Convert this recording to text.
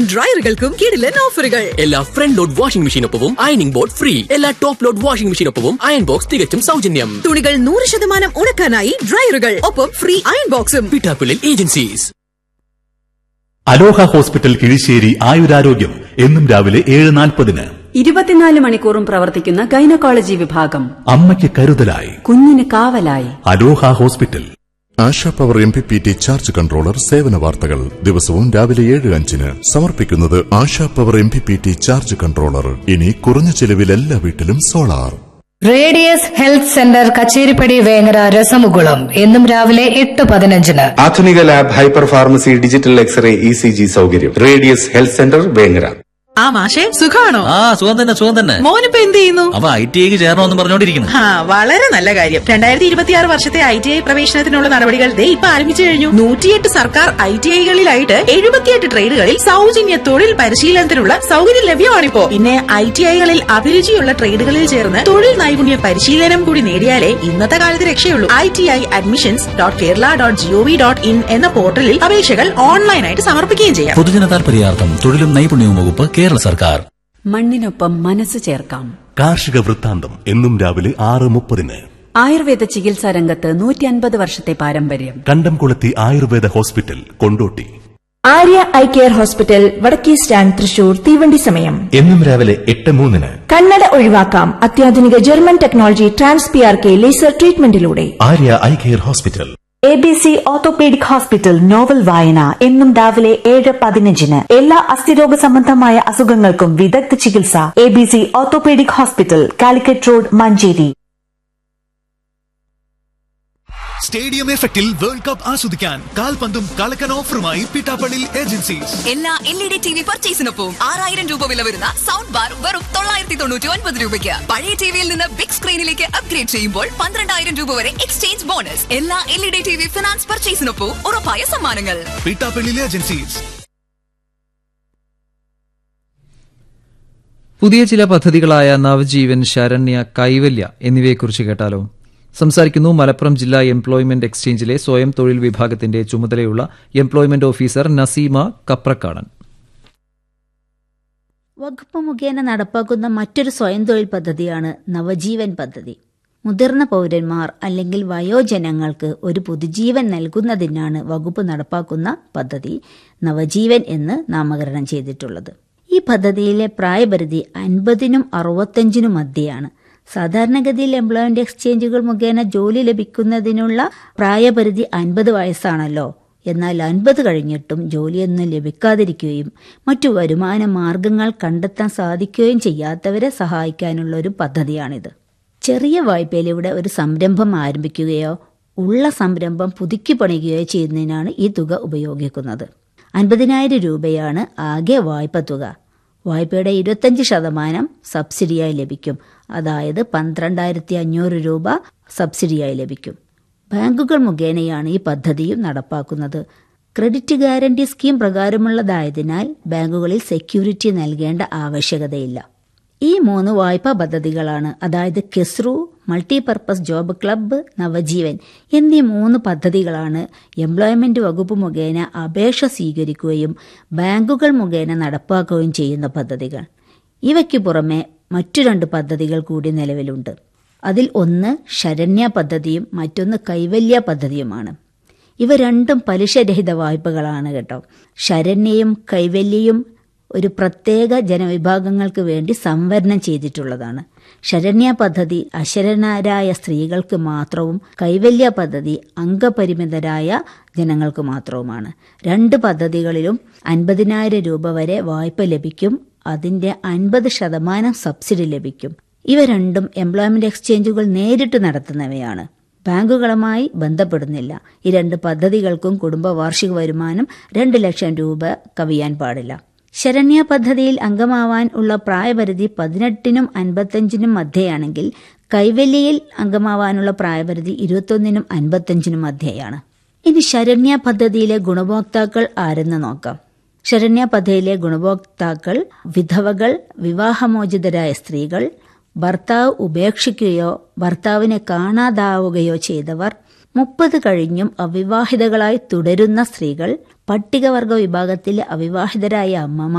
ഡ്രയറുകൾക്കും കിടിലൻ ഓഫറുകൾ എല്ലാ ഫ്രണ്ട് ലോഡ് വാഷിംഗ് മെഷീനൊപ്പവും അയണിംഗ് ബോർഡ് ഫ്രീ എല്ലാ ടോപ്പ് ലോഡ് വാഷിംഗ് മെഷീനൊപ്പവും അയൺ ബോക്സ് തികച്ചും സൗജന്യം തുണികൾ നൂറ് ശതമാനം ഉണക്കാനായി ഡ്രയറുകൾ ഒപ്പം ഫ്രീ അയൺ ബോക്സും പിട്ടാപ്പിളിൽ agencies Aloha hospital Kizhisseri Ayurarogyam എന്നും രാവിലെ ഏഴ് നാൽപ്പതിന് ഇരുപത്തിനാല് മണിക്കൂറും പ്രവർത്തിക്കുന്ന ഗൈനക്കോളജി വിഭാഗം അമ്മയ്ക്ക് കരുതലായി കുഞ്ഞിന് കാവലായി Aloha hospital Asha power M P P T charge controller സേവന വാർത്തകൾ ദിവസവും രാവിലെ ഏഴ് അഞ്ചിന് സമർപ്പിക്കുന്നത് Asha power M P P T charge controller ഇനി കുറഞ്ഞ ചെലവിൽ എല്ലാ വീട്ടിലും solar radius health centre Kacheripadi Vengara Rasamukulam എന്നും രാവിലെ എട്ട് പതിനഞ്ചിന് ആധുനിക lab hyper pharmacy digital x-ray E C G സൗകര്യം റേഡിയസ് ഹെൽത്ത് സെന്റർ വേങ്ങര ആ മാഷെ സുഖാണോ ആ സുഖം തന്നെ സുഖം തന്നെ മോനിപ്പോ എന്ത് ചെയ്യുന്നു അവ ഐ ടി ഐക്ക് ചേരണമെന്ന് പറഞ്ഞോണ്ടിരിക്കുന്നു ആ വളരെ നല്ല കാര്യം രണ്ടായിരത്തി ഇരുപത്തിയാറ് വർഷത്തെ ഐ ടി ഐ പ്രവേശനത്തിനുള്ള നടപടികൾ ദേ ഇപ്പൊ ആരംഭിച്ചു കഴിഞ്ഞു നൂറ്റിയെട്ട് സർക്കാർ ഐ ടി ഐകളിലായിട്ട് എഴുപത്തിയെട്ട് ട്രേഡുകളിൽ സൗജന്യ തൊഴിൽ പരിശീലനത്തിനുള്ള സൗകര്യം ലഭ്യമാണിപ്പോ പിന്നെ ഐ ടി ഐകളിൽ അഭിരുചിയുള്ള ട്രേഡുകളിൽ ചേർന്ന് തൊഴിൽ നൈപുണ്യ പരിശീലനം കൂടി നേടിയാലേ ഇന്നത്തെ കാലത്ത് രക്ഷയുള്ളൂ I T I admissions dot Kerala dot GOV dot in എന്ന പോർട്ടലിൽ അപേക്ഷകൾ ഓൺലൈനായിട്ട് സമർപ്പിക്കുകയും ചെയ്യാം പൊതുജന താൽപര്യാർത്ഥം തൊഴിലും നൈപുണ്യവും വകുപ്പ് കേരള സർക്കാർ മണ്ണിനൊപ്പം മനസ്സ് ചേർക്കാം കാർഷിക വൃത്താന്തം എന്നും രാവിലെ ആറ് മുപ്പതിന് ആയുർവേദ ചികിത്സാ രംഗത്ത് നൂറ്റി അൻപത് വർഷത്തെ പാരമ്പര്യം Kandamkulathy Ayurveda hospital Kondotty Arya eye care hospital വടക്കേ സ്റ്റാൻഡ് തൃശൂർ തീവണ്ടി സമയം എന്നും രാവിലെ എട്ട് മൂന്നിന് കണ്ണട ഒഴിവാക്കാം അത്യാധുനിക German technology trans P R K laser ട്രീറ്റ്മെന്റിലൂടെ Arya eye care hospital A B C orthopaedic hospital novel വായന എന്നും രാവിലെ ഏഴ് പതിനഞ്ചിന് എല്ലാ അസ്ഥിരോഗ സംബന്ധമായ അസുഖങ്ങൾക്കും വിദഗ്ധ ചികിത്സ A B C orthopaedic hospital Calicut road Manjeri stadium എഫക്റ്റിൽ വേൾഡ് കപ്പ് ആസ്വദിക്കാൻ കാൽപന്തും കളക്കൻ ഓഫറുമായി പിട്ടാപ്പള്ളി ഏജൻസീസ് എല്ലാ L E D T V പർച്ചേസിനൊപ്പം ആറായിരം രൂപ വില വരുന്ന സൗണ്ട് ബാർ വെറും തൊള്ളായിരത്തി തൊണ്ണൂറ്റി ഒൻപത് രൂപയ്ക്ക് പഴയ ടിവിയിൽ നിന്ന് ബിഗ് സ്ക്രീനിലേക്ക് അപ്ഗ്രേഡ് ചെയ്യുമ്പോൾ പന്ത്രണ്ടായിരം രൂപ വരെ എക്സ്ചേഞ്ച് ബോണസ് എല്ലാ L E D T V finance പർച്ചേസിനൊപ്പം ഉറപ്പായ സമ്മാനങ്ങൾ പിട്ടാപ്പള്ളി ഏജൻസീസ് പുതിയ ചില പദ്ധതികളായ നവജീവൻ ശരണ്യ കൈവല്യ എന്നിവയെക്കുറിച്ച് കേട്ടാലോ സംസാരിക്കുന്നു മലപ്പുറം ജില്ലാ എംപ്ലോയ്മെന്റ് എക്സ്ചേഞ്ചിലെ സ്വയം തൊഴിൽ വിഭാഗത്തിന്റെ ചുമതലയുള്ള എംപ്ലോയ്മെന്റ് ഓഫീസർ നസീമ കപ്രക്കാടൻ വകുപ്പ് മുഖേന നടപ്പാക്കുന്ന മറ്റൊരു സ്വയം തൊഴിൽ പദ്ധതിയാണ് നവജീവൻ പദ്ധതി മുതിർന്ന പൗരന്മാർ അല്ലെങ്കിൽ വയോജനങ്ങൾക്ക് ഒരു പുതുജീവൻ നൽകുന്നതിനാണ് വകുപ്പ് നടപ്പാക്കുന്ന പദ്ധതി നവജീവൻ എന്ന് നാമകരണം ചെയ്തിട്ടുള്ളത് ഈ പദ്ധതിയിലെ പ്രായപരിധി അൻപതിനും അറുപത്തഞ്ചിനും മധ്യയാണ് സാധാരണഗതിയിൽ എംപ്ലോയ്മെന്റ് എക്സ്ചേഞ്ചുകൾ മുഖേന ജോലി ലഭിക്കുന്നതിനുള്ള പ്രായപരിധി അൻപത് വയസ്സാണല്ലോ എന്നാൽ അൻപത് കഴിഞ്ഞിട്ടും ജോലിയൊന്നും ലഭിക്കാതിരിക്കുകയും മറ്റു വരുമാന മാർഗങ്ങൾ കണ്ടെത്താൻ സാധിക്കുകയും ചെയ്യാത്തവരെ സഹായിക്കാനുള്ള ഒരു പദ്ധതിയാണിത് ചെറിയ വായ്പയിലൂടെ ഒരു സംരംഭം ആരംഭിക്കുകയോ ഉള്ള സംരംഭം പുതുക്കി പണിയുകയോ ചെയ്യുന്നതിനാണ് ഈ തുക ഉപയോഗിക്കുന്നത് അൻപതിനായിരം രൂപയാണ് ആകെ വായ്പ തുക വായ്പയുടെ ഇരുപത്തഞ്ച് ശതമാനം സബ്സിഡിയായി ലഭിക്കും അതായത് പന്ത്രണ്ടായിരത്തി അഞ്ഞൂറ് രൂപ സബ്സിഡിയായി ലഭിക്കും ബാങ്കുകൾ മുഖേനയാണ് ഈ പദ്ധതിയും നടപ്പാക്കുന്നത് ക്രെഡിറ്റ് ഗ്യാരണ്ടി സ്കീം പ്രകാരമുള്ളതായതിനാൽ ബാങ്കുകളിൽ സെക്യൂരിറ്റി നൽകേണ്ട ആവശ്യകതയില്ല ഈ മൂന്ന് വായ്പാ പദ്ധതികളാണ് അതായത് KESRU multipurpose job club Navajeevan എന്നീ മൂന്ന് പദ്ധതികളാണ് എംപ്ലോയ്മെന്റ് വകുപ്പ് മുഖേന അപേക്ഷ സ്വീകരിക്കുകയും ബാങ്കുകൾ മുഖേന നടപ്പാക്കുകയും ചെയ്യുന്ന പദ്ധതികൾ ഇവയ്ക്ക് പുറമെ മറ്റു രണ്ട് പദ്ധതികൾ കൂടി നിലവിലുണ്ട് അതിൽ ഒന്ന് ശരണ്യ പദ്ധതിയും മറ്റൊന്ന് കൈവല്യ പദ്ധതിയുമാണ് ഇവ രണ്ടും പലിശരഹിത വായ്പകളാണ് കേട്ടോ ശരണ്യയും കൈവല്യയും ഒരു പ്രത്യേക ജനവിഭാഗങ്ങൾക്ക് വേണ്ടി സംവരണം ചെയ്തിട്ടുള്ളതാണ് ശരണ്യ പദ്ധതി അശരണരായ സ്ത്രീകൾക്ക് മാത്രവും കൈവല്യ പദ്ധതി അംഗപരിമിതരായ ജനങ്ങൾക്ക് മാത്രവുമാണ് രണ്ട് പദ്ധതികളിലും അൻപതിനായിരം രൂപ വരെ വായ്പ ലഭിക്കും അതിന്റെ അൻപത് ശതമാനം സബ്സിഡി ലഭിക്കും ഇവ രണ്ടും എംപ്ലോയ്മെന്റ് എക്സ്ചേഞ്ചുകൾ നേരിട്ട് നടത്തുന്നവയാണ് ബാങ്കുകളുമായി ബന്ധപ്പെടുന്നില്ല ഈ രണ്ട് പദ്ധതികൾക്കും കുടുംബ വാർഷിക വരുമാനം രണ്ട് ലക്ഷം രൂപ കവിയാൻ പാടില്ല ശരണ്യ പദ്ധതിയിൽ അംഗമാവാൻ ഉള്ള പ്രായപരിധി പതിനെട്ടിനും അൻപത്തഞ്ചിനും മധ്യയാണെങ്കിൽ കൈവല്യയിൽ അംഗമാവാനുള്ള പ്രായപരിധി ഇരുപത്തൊന്നിനും അൻപത്തഞ്ചിനും മധ്യയാണ് ഇനി ശരണ്യ പദ്ധതിയിലെ ഗുണഭോക്താക്കൾ ആരെന്ന് നോക്കാം ശരണ്യ പദ്ധതിയിലെ ഗുണഭോക്താക്കൾ വിധവകൾ വിവാഹമോചിതരായ സ്ത്രീകൾ ഭർത്താവ് ഉപേക്ഷിക്കുകയോ ഭർത്താവിനെ കാണാതാവുകയോ ചെയ്തവർ മുപ്പത് കഴിഞ്ഞും അവിവാഹിതകളായി തുടരുന്ന സ്ത്രീകൾ പട്ടികവർഗ വിഭാഗത്തിലെ അവിവാഹിതരായ അമ്മമാർ